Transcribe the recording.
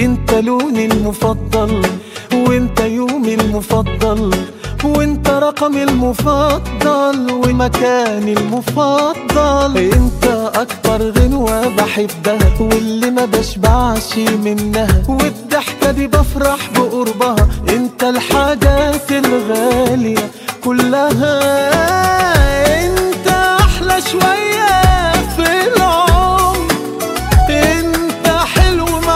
انت لوني المفضل وانت يومي المفضل وانت رقمي المفضل ومكاني المفضل انت اكتر غنوة بحبها واللي ما بشبعش منها والضحكة دي بفرح بقربها انت الحاجات الغالية كلها